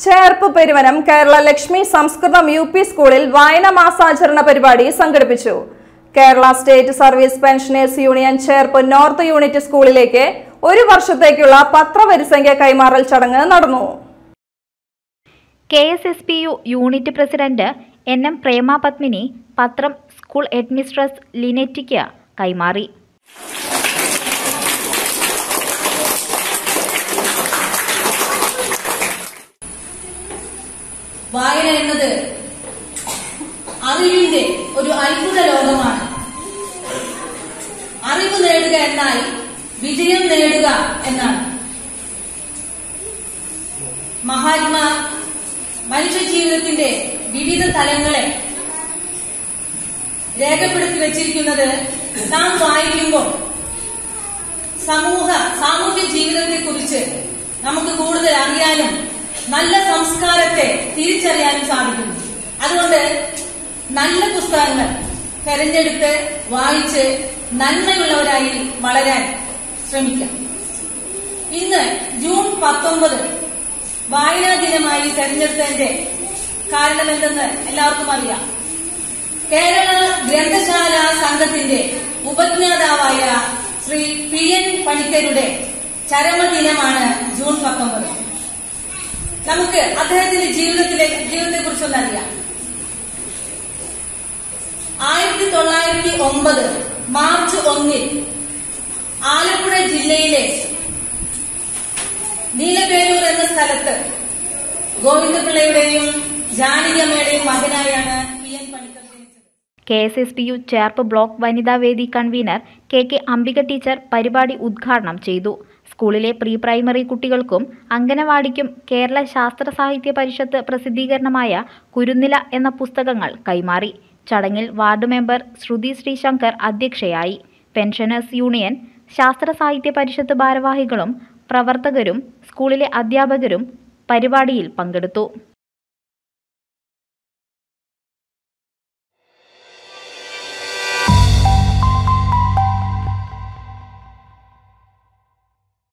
Cherpu Peruvanam Kerala Lakshmi Samskritham U P സ്കൂളിൽ വായന മാസാചരണ പരിപാടി സംഘടിപ്പിച്ചു Kerala state service pensioners union Cherpu north unit സ്കൂളിലേക്ക് ഒരു വർഷത്തേക്കുള്ള പത്രവരിസംഖ്യ കൈമാറൽ ചടങ്ങ് നടന്നു K S S P U unit president N M Prema Padmini പത്രം സ്കൂൾ ഹെഡ്മിസ്ട്രസ് ലിനെറ്റിക്ക് കൈമാറി വായന എന്നത് അറിവിന്റെ ഒരു അത്ഭുത ലോകമാണ് അറിവ് നേടുക എന്നാൽ വിജയം നേടുക എന്നാണ് മഹാത്മാ മനുഷ്യ ജീവിതത്തിന്റെ വിവിധ തലങ്ങളെ രേഖപ്പെടുത്തി വച്ചിരിക്കുന്നത് നാം വായിക്കുമ്പോൾ സമൂഹ സാമൂഹ്യ ജീവിതത്തെ കുറിച്ച് നമുക്ക് കൂടുതൽ അറിയാനും നല്ല സംസ്കാരത്തെ തിരിച്ചറിയാനും സാധിക്കുന്നു അതുകൊണ്ട് നല്ല പുസ്തകങ്ങൾ തെരഞ്ഞെടുത്ത് വായിച്ച് നന്മയുള്ളവരായി വളരാൻ ശ്രമിക്കാം ഇന്ന് ജൂൺ പത്തൊമ്പത് വായനാ ദിനമായി തെരഞ്ഞെടുത്തതിന്റെ കാരണമെന്തെന്ന് എല്ലാവർക്കും അറിയാം കേരള ഗ്രന്ഥശാല സംഘത്തിന്റെ ഉപജ്ഞാതാവായ ശ്രീ പി എൻ പണിക്കരുടെ ചരമദിനമാണ് ജൂൺ പത്തൊമ്പത് നമുക്ക് അദ്ദേഹത്തിന്റെ ജീവിതത്തിലെ ജീവിതത്തെ കുറിച്ചൊന്നറിയാം ആയിരത്തി തൊള്ളായിരത്തി ഒമ്പത് മാർച്ച് ഒന്നിൽ ആലപ്പുഴ ജില്ലയിലെ നീലപേരൂർ എന്ന സ്ഥലത്ത് ഗോവിന്ദപിള്ളയുടെയും ജാനകിയമ്മയുടെയും മകനായാണ് പി എൻ പണിക്കർ ജനിച്ചത് K S S P U Cherpu block വനിതാവേദി convener K K Ambika teacher പരിപാടി ഉദ്ഘാടനം ചെയ്തു സ്കൂളിലെ പ്രീ പ്രൈമറി കുട്ടികൾക്കും അംഗനവാടിക്കും കേരള ശാസ്ത്ര സാഹിത്യ പരിഷത്ത് പ്രസിദ്ധീകരണമായ കുരുന്നില എന്ന പുസ്തകങ്ങൾ കൈമാറി ചടങ്ങിൽ വാർഡ് മെമ്പർ ശ്രുതി ശ്രീശങ്കർ അധ്യക്ഷയായി പെൻഷനേഴ്സ് യൂണിയൻ ശാസ്ത്ര സാഹിത്യ പരിഷത്ത് ഭാരവാഹികളും പ്രവർത്തകരും സ്കൂളിലെ അധ്യാപകരും പരിപാടിയിൽ പങ്കെടുത്തു